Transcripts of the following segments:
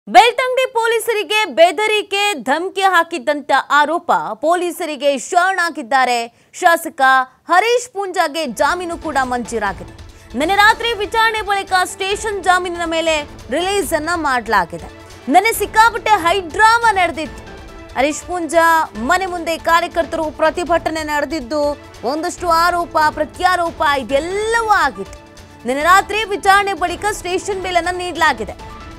ಬೆಳ್ತಂಗಡಿ ಪೊಲೀಸರಿಗೆ ಬೆದರಿಕೆ ಧಮಕಿ ಹಾಕಿದ್ದಂತ ಆರೋಪ ಪೊಲೀಸರಿಗೆ ಶರಣಾಗಿದ್ದಾರೆ ಶಾಸಕ ಹರೀಶ್ ಪೂಂಜಾಗೆ ಜಾಮೀನು ಕೂಡ ಮಂಜೂರಾಗಿದೆ ನಿನ್ನೆ ರಾತ್ರಿ ವಿಚಾರಣೆ ಬಳಿಕ ಸ್ಟೇಷನ್ ಜಾಮೀನಿನ ಮೇಲೆ ರಿಲೀಸ್ ಅನ್ನ ಮಾಡಲಾಗಿದೆ ನಿನ್ನೆ ಸಿಕ್ಕಾಪಟ್ಟೆ ಹೈಡ್ರಾಮಾ ನಡೆದಿತ್ತು ಹರೀಶ್ ಪೂಂಜಾ ಮನೆ ಮುಂದೆ ಕಾರ್ಯಕರ್ತರು ಪ್ರತಿಭಟನೆ ನಡೆದಿದ್ದು ಒಂದಷ್ಟು ಆರೋಪ ಪ್ರತ್ಯಾರೋಪ ಇದೆಲ್ಲವೂ ಆಗಿತ್ತು ನಿನ್ನೆ ರಾತ್ರಿ ವಿಚಾರಣೆ ಬಳಿಕ ಸ್ಟೇಷನ್ ಬೇಲನ್ನು ನೀಡಲಾಗಿದೆ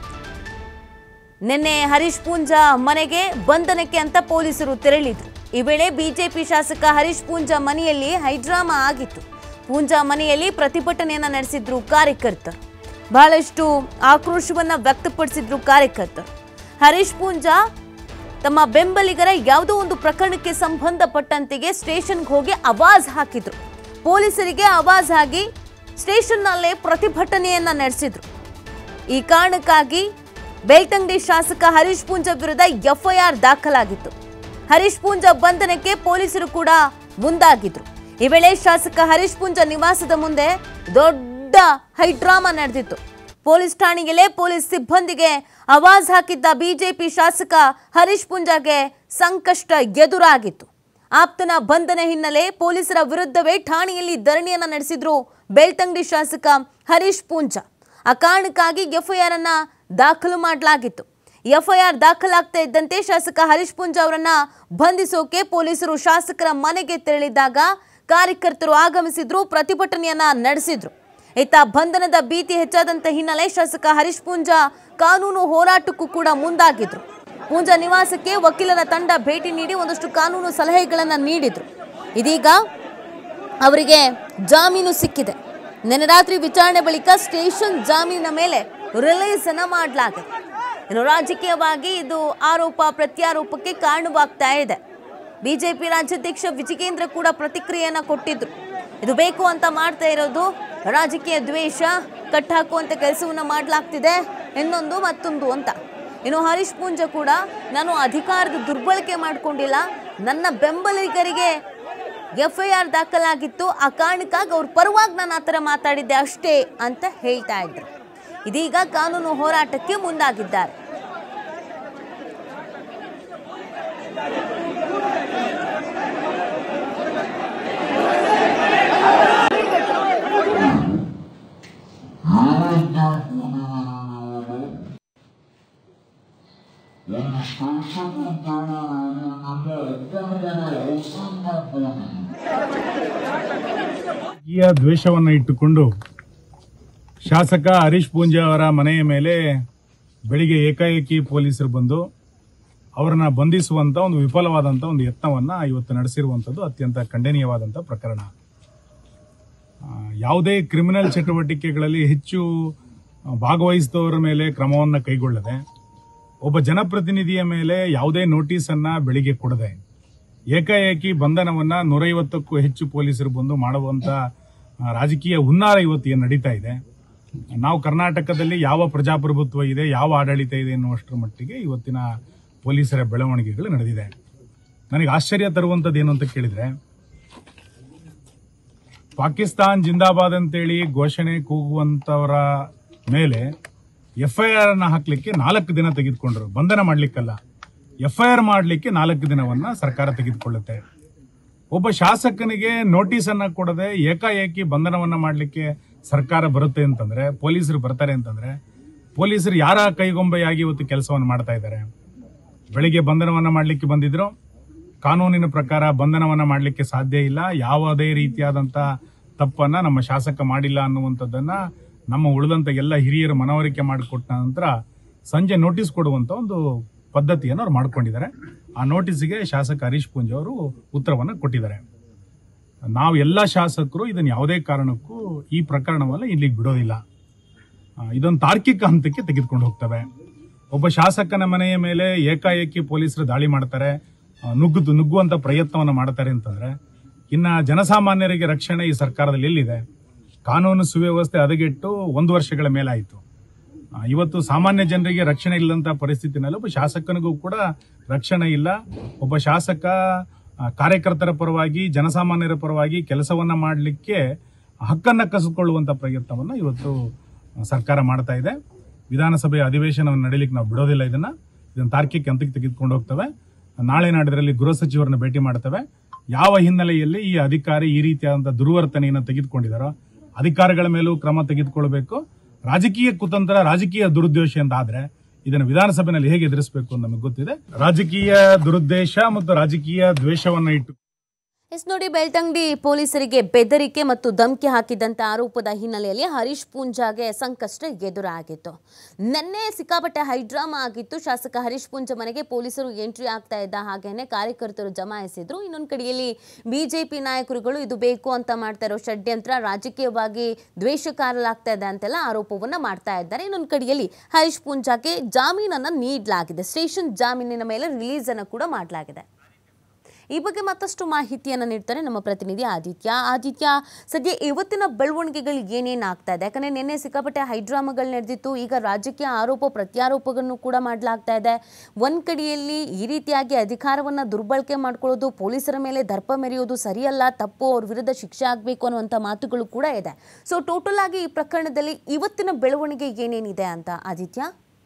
ನಿನ್ನೆ ಹರೀಶ್ ಪೂಂಜಾ ಮನೆಗೆ ಬಂಧನಕ್ಕೆ ಅಂತ ಪೊಲೀಸರು ತೆರಳಿದ್ರು ಈ ವೇಳೆ ಬಿಜೆಪಿ ಶಾಸಕ ಹರೀಶ್ ಪೂಂಜಾ ಮನೆಯಲ್ಲಿ ಹೈಡ್ರಾಮಾ ಆಗಿತ್ತು ಪೂಂಜಾ ಮನೆಯಲ್ಲಿ ಪ್ರತಿಭಟನೆಯನ್ನ ನಡೆಸಿದ್ರು ಕಾರ್ಯಕರ್ತರು ಬಹಳಷ್ಟು ಆಕ್ರೋಶವನ್ನ ವ್ಯಕ್ತಪಡಿಸಿದ್ರು ಕಾರ್ಯಕರ್ತರು ಹರೀಶ್ ಪೂಂಜಾ ತಮ್ಮ ಬೆಂಬಲಿಗರ ಯಾವುದೋ ಒಂದು ಪ್ರಕರಣಕ್ಕೆ ಸಂಬಂಧಪಟ್ಟಂತೆಗೆ ಸ್ಟೇಷನ್ಗೆ ಹೋಗಿ ಆವಾಜ್ ಹಾಕಿದ್ರು ಪೊಲೀಸರಿಗೆ ಆವಾಜ್ ಆಗಿ ಸ್ಟೇಷನ್ನಲ್ಲೇ ಪ್ರತಿಭಟನೆಯನ್ನ ನಡೆಸಿದ್ರು ಈ ಕಾರಣಕ್ಕಾಗಿ ಬೆಳ್ತಂಗಡಿ ಶಾಸಕ ಹರೀಶ್ ಪೂಂಜಾ ವಿರುದ್ಧ ಎಫ್ಐಆರ್ ದಾಖಲಾಗಿತ್ತು ಹರೀಶ್ ಪೂಂಜಾ ಬಂಧನಕ್ಕೆ ಪೊಲೀಸರು ಕೂಡ ಮುಂದಾಗಿದ್ರು ಈ ವೇಳೆ ಶಾಸಕ ಹರೀಶ್ ಪೂಂಜಾ ನಿವಾಸದ ಮುಂದೆ ದೊಡ್ಡ ಹೈಡ್ರಾಮಾ ನಡೆದಿತ್ತು ಪೊಲೀಸ್ ಠಾಣೆಯಲ್ಲೇ ಪೊಲೀಸ್ ಸಿಬ್ಬಂದಿಗೆ ಆವಾಜ್ ಹಾಕಿದ್ದ ಬಿಜೆಪಿ ಶಾಸಕ ಹರೀಶ್ ಪೂಂಜಾಗೆ ಸಂಕಷ್ಟ ಎದುರಾಗಿತ್ತು ಆಪ್ತನ ಬಂಧನ ಹಿನ್ನೆಲೆ ಪೊಲೀಸರ ವಿರುದ್ಧವೇ ಠಾಣೆಯಲ್ಲಿ ಧರಣಿಯನ್ನ ನಡೆಸಿದ್ರು ಬೆಳ್ತಂಗಡಿ ಶಾಸಕ ಹರೀಶ್ ಪೂಂಜಾ ಆ ಕಾರಣಕ್ಕಾಗಿ ಎಫ್ಐಆರ್ ಅನ್ನ ದಾಖಲು ಮಾಡಲಾಗಿತ್ತು ಎಫ್ಐಆರ್ ದಾಖಲಾಗ್ತಾ ಇದ್ದಂತೆ ಶಾಸಕ ಹರೀಶ್ ಪುಂಜ ಅವರನ್ನ ಬಂಧಿಸೋಕೆ ಪೊಲೀಸರು ಶಾಸಕರ ಮನೆಗೆ ತೆರಳಿದಾಗ ಕಾರ್ಯಕರ್ತರು ಆಗಮಿಸಿದ್ರು ಪ್ರತಿಭಟನೆಯನ್ನ ನಡೆಸಿದ್ರು ಇತ್ತ ಬಂಧನದ ಭೀತಿ ಹೆಚ್ಚಾದಂತ ಹಿನ್ನೆಲೆ ಶಾಸಕ ಹರೀಶ್ ಪೂಂಜಾ ಕಾನೂನು ಹೋರಾಟಕ್ಕೂ ಕೂಡ ಮುಂದಾಗಿದ್ರು ಪೂಂಜಾ ನಿವಾಸಕ್ಕೆ ವಕೀಲರ ತಂಡ ಭೇಟಿ ನೀಡಿ ಒಂದಷ್ಟು ಕಾನೂನು ಸಲಹೆಗಳನ್ನ ನೀಡಿದ್ರು ಇದೀಗ ಅವರಿಗೆ ಜಾಮೀನು ಸಿಕ್ಕಿದೆ ನಿನ್ನೆ ರಾತ್ರಿ ವಿಚಾರಣೆ ಬಳಿಕ ಸ್ಟೇಷನ್ ಜಾಮೀನಿನ ಮೇಲೆ ರಿಲೀಸ್ ಅನ್ನ ಮಾಡಲಾಗಿದೆ ಇನ್ನು ರಾಜಕೀಯವಾಗಿ ಇದು ಆರೋಪ ಪ್ರತ್ಯಾರೋಪಕ್ಕೆ ಕಾರಣವಾಗ್ತಾ ಇದೆ ಬಿಜೆಪಿ ರಾಜ್ಯಾಧ್ಯಕ್ಷ ವಿಜಯೇಂದ್ರ ಕೂಡ ಪ್ರತಿಕ್ರಿಯೆಯನ್ನ ಕೊಟ್ಟಿದ್ರು ಇದು ಬೇಕು ಅಂತ ಮಾಡ್ತಾ ಇರೋದು ರಾಜಕೀಯ ದ್ವೇಷ ಕಟ್ಟಾಕುವಂತ ಕೆಲಸವನ್ನ ಮಾಡಲಾಗ್ತಿದೆ ಇನ್ನೊಂದು ಮತ್ತೊಂದು ಅಂತ ಇನ್ನು ಹರೀಶ್ ಪೂಂಜಾ ಕೂಡ ನಾನು ಅಧಿಕಾರದ ದುರ್ಬಳಕೆ ಮಾಡಿಕೊಂಡಿಲ್ಲ ನನ್ನ ಬೆಂಬಲಿಗರಿಗೆ ಎಫ್ಐಆರ್ ದಾಖಲಾಗಿತ್ತು ಆ ಕಾರಣಕ್ಕಾಗಿ ಅವ್ರ ಪರವಾಗಿ ನಾನು ಆ ಥರ ಮಾತಾಡಿದ್ದೆ ಅಷ್ಟೇ ಅಂತ ಹೇಳ್ತಾ ಇದ್ರು ಇದೀಗ ಕಾನೂನು ಹೋರಾಟಕ್ಕೆ ಮುಂದಾಗಿದ್ದಾರೆ ಒಂದು ಸ್ಟೇಷನ್ ಅಂತ ನಿಮ್ಮ ಅಪ್ಪನ ಹೌಸಿಂಗ್ ರಾಜಕೀಯ ದ್ವೇಷವನ್ನು ಇಟ್ಟುಕೊಂಡು ಶಾಸಕ ಹರೀಶ್ ಪೂಂಜಾ ಅವರ ಮನೆಯ ಮೇಲೆ ಬೆಳಿಗ್ಗೆ ಏಕಾಏಕಿ ಪೊಲೀಸರು ಬಂದು ಅವರನ್ನ ಬಂಧಿಸುವಂತ ಒಂದು ವಿಫಲವಾದಂತ ಒಂದು ಯತ್ನವನ್ನ ಇವತ್ತು ನಡೆಸಿರುವಂತದ್ದು ಅತ್ಯಂತ ಖಂಡನೀಯವಾದಂತ ಪ್ರಕರಣ ಆ, ಯಾವುದೇ ಕ್ರಿಮಿನಲ್ ಚಟುವಟಿಕೆಗಳಲ್ಲಿ ಹೆಚ್ಚು ಭಾಗವಹಿಸಿದವರ ಮೇಲೆ ಕ್ರಮವನ್ನು ಕೈಗೊಳ್ಳದೆ ಒಬ್ಬ ಜನಪ್ರತಿನಿಧಿಯ ಮೇಲೆ ಯಾವುದೇ ನೋಟಿಸ್ ಅನ್ನ ಬೆಳಿಗ್ಗೆ ಕೊಡದೆ ಏಕಾಏಕಿ ಬಂಧನವನ್ನ ನೂರೈವತ್ತಕ್ಕೂ ಹೆಚ್ಚು ಪೊಲೀಸರು ಬಂದು ಮಾಡುವಂತ ಆ, ರಾಜಕೀಯ ಹುನ್ನಾರ ಇವತ್ತು ಏನು ನಡೀತಾ ಇದೆ ನಾವು ಕರ್ನಾಟಕದಲ್ಲಿ ಯಾವ ಪ್ರಜಾಪ್ರಭುತ್ವ ಇದೆ ಯಾವ ಆಡಳಿತ ಇದೆ ಎನ್ನುವಷ್ಟರ ಮಟ್ಟಿಗೆ ಇವತ್ತಿನ ಪೊಲೀಸರ ಬೆಳವಣಿಗೆಗಳು ನಡೆದಿದೆ ನನಗೆ ಆಶ್ಚರ್ಯ ತರುವಂತದ್ದು ಏನು ಅಂತ ಕೇಳಿದ್ರೆ ಪಾಕಿಸ್ತಾನ್ ಜಿಂದಾಬಾದ್ ಅಂತೇಳಿ ಘೋಷಣೆ ಕೂಗುವಂತವರ ಮೇಲೆ ಎಫ್ಐಆರ್ ಅನ್ನ ಹಾಕ್ಲಿಕ್ಕೆ ನಾಲ್ಕು ದಿನ ತೆಗೆದುಕೊಂಡ್ರು ಬಂಧನ ಮಾಡ್ಲಿಕ್ಕಲ್ಲ ಎಫ್ಐಆರ್ ಮಾಡಲಿಕ್ಕೆ ನಾಲ್ಕು ದಿನವನ್ನ ಸರ್ಕಾರ ತೆಗೆದುಕೊಳ್ಳುತ್ತೆ ಒಬ್ಬ ಶಾಸಕನಿಗೆ ನೋಟಿಸ್ ಅನ್ನ ಕೊಡದೆ ಏಕಾಏಕಿ ಬಂಧನವನ್ನ ಮಾಡಲಿಕ್ಕೆ ಸರ್ಕಾರ ಬರುತ್ತೆ ಅಂತಂದ್ರೆ ಪೊಲೀಸರು ಬರ್ತಾರೆ ಅಂತಂದ್ರೆ ಪೊಲೀಸರು ಯಾರ ಕೈಗೊಂಬೆಯಾಗಿ ಇವತ್ತು ಕೆಲಸವನ್ನು ಮಾಡ್ತಾ ಇದ್ದಾರೆ ಬೆಳಿಗ್ಗೆ ಬಂಧನವನ್ನ ಮಾಡಲಿಕ್ಕೆ ಬಂದಿದ್ರು ಕಾನೂನಿನ ಪ್ರಕಾರ ಬಂಧನವನ್ನ ಮಾಡಲಿಕ್ಕೆ ಸಾಧ್ಯ ಇಲ್ಲ ಯಾವುದೇ ರೀತಿಯಾದಂತ ತಪ್ಪನ್ನ ನಮ್ಮ ಶಾಸಕ ಮಾಡಿಲ್ಲ ಅನ್ನುವಂಥದ್ದನ್ನ ನಮ್ಮ ಉಳಿದಂತ ಎಲ್ಲ ಹಿರಿಯರು ಮನವರಿಕೆ ಮಾಡಿಕೊಟ್ಟ ನಂತರ ಸಂಜೆ ನೋಟಿಸ್ ಕೊಡುವಂತ ಒಂದು ಪದ್ಧತಿಯನ್ನು ಅವ್ರು ಮಾಡ್ಕೊಂಡಿದ್ದಾರೆ ಆ ನೋಟಿಸ್ಗೆ ಶಾಸಕ ಹರೀಶ್ ಪೂಂಜ್ ಅವರು ಉತ್ತರವನ್ನು ಕೊಟ್ಟಿದ್ದಾರೆ ನಾವು ಎಲ್ಲ ಶಾಸಕರು ಇದನ್ನ ಯಾವುದೇ ಕಾರಣಕ್ಕೂ ಈ ಪ್ರಕರಣವನ್ನ ಇಲ್ಲಿಗೆ ಬಿಡೋದಿಲ್ಲ ಆ, ಇದೊಂದು ತಾರ್ಕಿಕ ಹಂತಕ್ಕೆ ತೆಗೆದುಕೊಂಡು ಹೋಗ್ತವೆ ಒಬ್ಬ ಶಾಸಕನ ಮನೆಯ ಮೇಲೆ ಏಕಾಏಕಿ ಪೊಲೀಸರು ದಾಳಿ ಮಾಡ್ತಾರೆ ಆ, ನುಗ್ಗು ನುಗ್ಗುವಂತ ಪ್ರಯತ್ನವನ್ನು ಮಾಡ್ತಾರೆ ಅಂತಂದ್ರೆ ಇನ್ನ ಜನಸಾಮಾನ್ಯರಿಗೆ ರಕ್ಷಣೆ ಈ ಸರ್ಕಾರದಲ್ಲಿ ಎಲ್ಲಿದೆ ಕಾನೂನು ಸುವ್ಯವಸ್ಥೆ ಹದಗೆಟ್ಟು ಒಂದು ವರ್ಷಗಳ ಮೇಲಾಯಿತು ಆ, ಇವತ್ತು ಸಾಮಾನ್ಯ ಜನರಿಗೆ ರಕ್ಷಣೆ ಇಲ್ಲಂತ ಪರಿಸ್ಥಿತಿನಲ್ಲಿ ಒಬ್ಬ ಶಾಸಕನಿಗೂ ಕೂಡ ರಕ್ಷಣೆ ಇಲ್ಲ ಒಬ್ಬ ಶಾಸಕ ಆ, ಕಾರ್ಯಕರ್ತರ ಪರವಾಗಿ ಜನಸಾಮಾನ್ಯರ ಪರವಾಗಿ ಕೆಲಸವನ್ನ ಮಾಡಲಿಕ್ಕೆ ಹಕ್ಕನ್ನ ಕಸಿಕೊಳ್ಳುವಂತ ಪ್ರಯತ್ನವನ್ನ ಇವತ್ತು ಸರ್ಕಾರ ಮಾಡ್ತಾ ಇದೆ ವಿಧಾನಸಭೆಯ ಅಧಿವೇಶನವನ್ನು ನಡೀಲಿಕ್ಕೆ ನಾವು ಬಿಡೋದಿಲ್ಲ ಇದನ್ನ ಇದನ್ನ ತಾರ್ಕಿಕ ಹಂತಕ್ಕೆ ತೆಗೆದುಕೊಂಡು ಹೋಗ್ತೇವೆ ನಾಳೆ ನಾಡಿದ್ರಲ್ಲಿ ಗೃಹ ಸಚಿವರನ್ನ ಭೇಟಿ ಮಾಡ್ತೇವೆ ಯಾವ ಹಿನ್ನೆಲೆಯಲ್ಲಿ ಈ ಅಧಿಕಾರಿ ಈ ರೀತಿಯಾದಂತಹ ದುರ್ವರ್ತನೆಯನ್ನು ತೆಗೆದುಕೊಂಡಿದಾರೋ ಅಧಿಕಾರಿಗಳ ಮೇಲೂ ಕ್ರಮ ತೆಗೆದುಕೊಳ್ಬೇಕು ರಾಜಕೀಯ ಕುತಂತ್ರ ರಾಜಕೀಯ ದುರುದ್ದೇಶ ಅಂತ ಆದ್ರೆ ಇದನ್ನು ವಿಧಾನಸಭೆಯಲ್ಲಿ ಹೇಗೆ ಎದುರಿಸಬೇಕು ಅಂತ ನಮಗೆ ಗೊತ್ತಿದೆ ರಾಜಕೀಯ ದುರುದ್ದೇಶ ಮತ್ತು ರಾಜಕೀಯ ದ್ವೇಷವನ್ನ ಇಟ್ಟು ಎಸ್ ನೋಡಿ ಬೆಳ್ತಂಗಡಿ ಪೊಲೀಸರಿಗೆ ಬೆದರಿಕೆ ಮತ್ತು ಧಮಕಿ ಹಾಕಿದಂತ ಆರೋಪದ ಹಿನ್ನೆಲೆಯಲ್ಲಿ ಹರೀಶ್ ಪೂಂಜಾಗೆ ಸಂಕಷ್ಟ ಎದುರಾಗಿತ್ತು ನಿನ್ನೆ ಸಿಕ್ಕಾಪಟ್ಟೆ ಹೈಡ್ರಾಮಾ ಆಗಿತ್ತು ಶಾಸಕ ಹರೀಶ್ ಪೂಂಜಾ ಮನೆಗೆ ಪೊಲೀಸರು ಎಂಟ್ರಿ ಆಗ್ತಾ ಇದ್ದ ಹಾಗೇನೆ ಕಾರ್ಯಕರ್ತರು ಜಮಾಯಿಸಿದ್ರು ಇನ್ನೊಂದು ಕಡೆಯಲ್ಲಿ ಬಿಜೆಪಿ ನಾಯಕರುಗಳು ಇದು ಬೇಕು ಅಂತ ಮಾಡ್ತಾ ಇರೋ ಷಡ್ಯಂತ್ರ ರಾಜಕೀಯವಾಗಿ ದ್ವೇಷಕಾರಲಾಗ್ತಾ ಇದೆ ಅಂತೆಲ್ಲ ಆರೋಪವನ್ನ ಮಾಡ್ತಾ ಇದ್ದಾರೆ ಇನ್ನೊಂದು ಕಡೆಯಲ್ಲಿ ಹರೀಶ್ ಪೂಂಜಾಗೆ ಜಾಮೀನನ್ನ ನೀಡಲಾಗಿದೆ ಸ್ಟೇಷನ್ ಜಾಮೀನಿನ ಮೇಲೆ ರಿಲೀಸ್ ಅನ್ನು ಕೂಡ ಮಾಡಲಾಗಿದೆ ಈ ಬಗ್ಗೆ ಮತ್ತಷ್ಟು ಮಾಹಿತಿಯನ್ನು ನೀಡ್ತಾರೆ ನಮ್ಮ ಪ್ರತಿನಿಧಿ ಆದಿತ್ಯ ಆದಿತ್ಯ ಸದ್ಯ ಇವತ್ತಿನ ಬೆಳವಣಿಗೆಗಳು ಏನೇನು ಆಗ್ತಾ ಇದೆ ಯಾಕಂದ್ರೆ ನಿನ್ನೆ ಸಿಕ್ಕಾಪಟ್ಟೆ ಹೈಡ್ರಾಮಾಗಳು ನಡೆದಿತ್ತು ಈಗ ರಾಜಕೀಯ ಆರೋಪ ಪ್ರತ್ಯಾರೋಪಗಳನ್ನು ಕೂಡ ಮಾಡಲಾಗ್ತಾ ಇದೆ ಒಂದ್ ಕಡೆಯಲ್ಲಿ ಈ ರೀತಿಯಾಗಿ ಅಧಿಕಾರವನ್ನ ದುರ್ಬಳಕೆ ಮಾಡ್ಕೊಳ್ಳೋದು ಪೊಲೀಸರ ಮೇಲೆ ದರ್ಪ ಮೆರೆಯೋದು ಸರಿಯಲ್ಲ ತಪ್ಪು ಅವ್ರ ವಿರುದ್ಧ ಶಿಕ್ಷೆ ಆಗಬೇಕು ಅನ್ನುವಂಥ ಮಾತುಗಳು ಕೂಡ ಇದೆ ಸೊ ಟೋಟಲ್ ಆಗಿ ಈ ಪ್ರಕರಣದಲ್ಲಿ ಇವತ್ತಿನ ಬೆಳವಣಿಗೆ ಏನೇನಿದೆ ಅಂತ ಆದಿತ್ಯ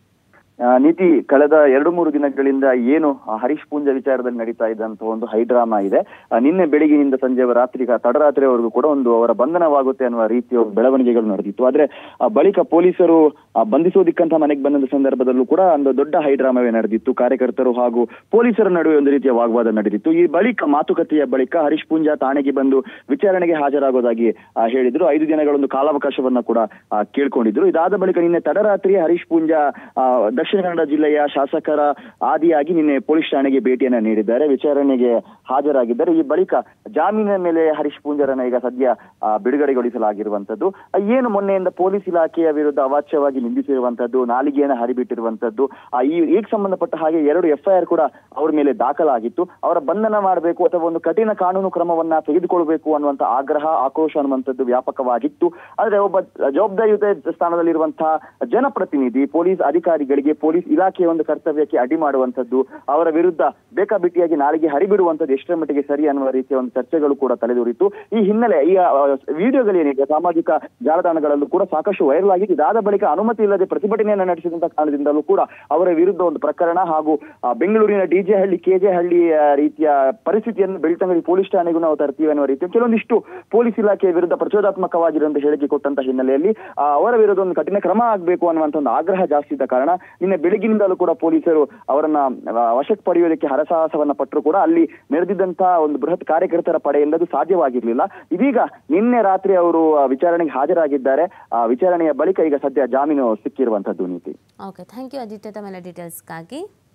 ಆ, ನೀತಿ ಕಳೆದ ಎರಡು ಮೂರು ದಿನಗಳಿಂದ ಏನು ಆ ಹರೀಶ್ ಪೂಂಜಾ ವಿಚಾರದಲ್ಲಿ ನಡೀತಾ ಇದ್ದಂತ ಒಂದು ಹೈಡ್ರಾಮಾ ಇದೆ ಆ, ನಿನ್ನೆ ಬೆಳಿಗ್ಗಿನಿಂದ ಸಂಜೆ ರಾತ್ರಿ ತಡರಾತ್ರಿವರೆಗೂ ಕೂಡ ಒಂದು ಅವರ ಬಂಧನವಾಗುತ್ತೆ ಅನ್ನುವ ರೀತಿಯ ಒಂದು ಬೆಳವಣಿಗೆಗಳು ನಡೆದಿತ್ತು ಆದ್ರೆ ಆ ಬಳಿಕ ಪೊಲೀಸರು ಆ, ಬಂಧಿಸೋದಿಕ್ಕಂತ ಮನೆಗೆ ಬಂದ ಸಂದರ್ಭದಲ್ಲೂ ಕೂಡ ಒಂದು ದೊಡ್ಡ ಹೈಡ್ರಾಮಾವೇ ನಡೆದಿತ್ತು ಕಾರ್ಯಕರ್ತರು ಹಾಗೂ ಪೊಲೀಸರ ನಡುವೆ ಒಂದು ರೀತಿಯ ವಾಗ್ವಾದ ನಡೆದಿತ್ತು ಈ ಬಳಿಕ ಮಾತುಕತೆಯ ಬಳಿಕ ಹರೀಶ್ ಪೂಂಜಾ ಠಾಣೆಗೆ ಬಂದು ವಿಚಾರಣೆಗೆ ಹಾಜರಾಗೋದಾಗಿ ಆ, ಹೇಳಿದ್ರು ಐದು ದಿನಗಳೊಂದು ಕಾಲಾವಕಾಶವನ್ನ ಕೂಡ ಆ, ಕೇಳ್ಕೊಂಡಿದ್ರು ಇದಾದ ಬಳಿಕ ನಿನ್ನೆ ತಡರಾತ್ರಿ ಹರೀಶ್ ಪೂಂಜಾ ಆ, ದಕ್ಷಿಣ ಕನ್ನಡ ಜಿಲ್ಲೆಯ ಶಾಸಕರ ಆದಿಯಾಗಿ ನಿನ್ನೆ ಪೊಲೀಸ್ ಠಾಣೆಗೆ ಭೇಟಿಯನ್ನ ನೀಡಿದ್ದಾರೆ ವಿಚಾರಣೆಗೆ ಹಾಜರಾಗಿದ್ದಾರೆ ಈ ಬಳಿಕ ಜಾಮೀನಿನ ಮೇಲೆ ಹರೀಶ್ ಪೂಂಜಾರನ್ನ ಈಗ ಸದ್ಯ ಆ, ಬಿಡುಗಡೆಗೊಳಿಸಲಾಗಿರುವಂತದ್ದು ಆ, ಏನು ಮೊನ್ನೆಯಿಂದ ಪೊಲೀಸ್ ಇಲಾಖೆಯ ವಿರುದ್ಧ ಅವಾಚ್ಯವಾಗಿ ನಿಂದಿಸಿರುವಂತದ್ದು ನಾಲಿಗೆಯನ್ನು ಹರಿಬಿಟ್ಟಿರುವಂತದ್ದು ಆ, ಈ ಈಗ ಸಂಬಂಧಪಟ್ಟ ಹಾಗೆ ಎರಡು ಎಫ್ಐಆರ್ ಕೂಡ ಅವ್ರ ಮೇಲೆ ದಾಖಲಾಗಿತ್ತು ಅವರ ಬಂಧನ ಮಾಡಬೇಕು ಅಥವಾ ಒಂದು ಕಠಿಣ ಕಾನೂನು ಕ್ರಮವನ್ನ ತೆಗೆದುಕೊಳ್ಬೇಕು ಅನ್ನುವಂತ ಆಗ್ರಹ ಆಕ್ರೋಶ ಅನ್ನುವಂಥದ್ದು ವ್ಯಾಪಕವಾಗಿತ್ತು ಆದ್ರೆ ಒಬ್ಬ ಜವಾಬ್ದಾರಿಯುತ ಸ್ಥಾನದಲ್ಲಿರುವಂತಹ ಜನಪ್ರತಿನಿಧಿ ಪೊಲೀಸ್ ಅಧಿಕಾರಿಗಳಿಗೆ ಪೊಲೀಸ್ ಇಲಾಖೆಯ ಒಂದು ಕರ್ತವ್ಯಕ್ಕೆ ಅಡ್ಡಿ ಮಾಡುವಂತದ್ದು ಅವರ ವಿರುದ್ಧ ಬೇಕಾಬಿಟ್ಟಿಯಾಗಿ ನಾಲಿಗೆ ಹರಿಬಿಡುವಂತದ್ದು ಎಷ್ಟರ ಮಟ್ಟಿಗೆ ಸರಿ ಅನ್ನುವ ರೀತಿಯ ಒಂದು ಚರ್ಚೆಗಳು ಕೂಡ ತಲೆದೂರಿತು ಈ ಹಿನ್ನೆಲೆ ಈ ಆ, ವಿಡಿಯೋಗಳೇನಿದೆ ಸಾಮಾಜಿಕ ಜಾಲತಾಣಗಳಲ್ಲೂ ಕೂಡ ಸಾಕಷ್ಟು ವೈರಲ್ ಆಗಿದ್ದು ಇದಾದ ಬಳಿಕ ಅನುಮತಿ ಇಲ್ಲದೆ ಪ್ರತಿಭಟನೆಯನ್ನು ನಡೆಸಿದಂತ ಕಾರಣದಿಂದಲೂ ಕೂಡ ಅವರ ವಿರುದ್ಧ ಒಂದು ಪ್ರಕರಣ ಹಾಗೂ ಆ, ಬೆಂಗಳೂರಿನ ಡಿಜೆ ಹಳ್ಳಿ ಕೆಜೆ ಹಳ್ಳಿ ಆ, ರೀತಿಯ ಪರಿಸ್ಥಿತಿಯನ್ನು ಬೆಳ್ತಂಗಡಿ ಪೊಲೀಸ್ ಠಾಣೆಗೂ ನಾವು ತರ್ತೀವಿ ಅನ್ನುವ ರೀತಿಯ ಕೆಲವೊಂದಿಷ್ಟು ಪೊಲೀಸ್ ಇಲಾಖೆಯ ವಿರುದ್ಧ ಪ್ರಚೋದಾತ್ಮಕವಾಗಿರುವಂತಹ ಹೇಳಿಕೆ ಕೊಟ್ಟಂತ ಹಿನ್ನೆಲೆಯಲ್ಲಿ ಆ, ಅವರ ವಿರುದ್ಧ ಒಂದು ಕಠಿಣ ಕ್ರಮ ಆಗಬೇಕು ಅನ್ನುವಂತ ಒಂದು ಆಗ್ರಹ ಜಾಸ್ತಿ ಇದ್ದ ಕಾರಣ ನಿನ್ನೆ ಬೆಳಗಿನಿಂದಲೂ ಕೂಡ ಪೊಲೀಸರು ಅವರನ್ನ ಆ, ವಶಕ್ಕೆ ಪಡೆಯೋದಕ್ಕೆ ಹರಸಾಹಸವನ್ನ ಪಟ್ಟರು ಕೂಡ ಅಲ್ಲಿ ನಡೆದಿದ್ದಂತಹ ಒಂದು ಬೃಹತ್ ಕಾರ್ಯಕರ್ತರ ಪಡೆಯಿಂದ ಅದು ಸಾಧ್ಯವಾಗಿರ್ಲಿಲ್ಲ ಇದೀಗ ನಿನ್ನೆ ರಾತ್ರಿ ಅವರು ಆ, ವಿಚಾರಣೆಗೆ ಹಾಜರಾಗಿದ್ದಾರೆ ಆ ವಿಚಾರಣೆಯ ಬಳಿಕ ಈಗ ಸದ್ಯ ಜಾಮೀನು ಸಿಕ್ಕಿರುವಂತದ್ದು ನೀತಿ ಓಕೆ ಥ್ಯಾಂಕ್ ಯು ಆದಿತ್ಯ ತಮ್ಮೆಲ್ಲ ಡೀಟೇಲ್ಸ್ಗಾಗಿ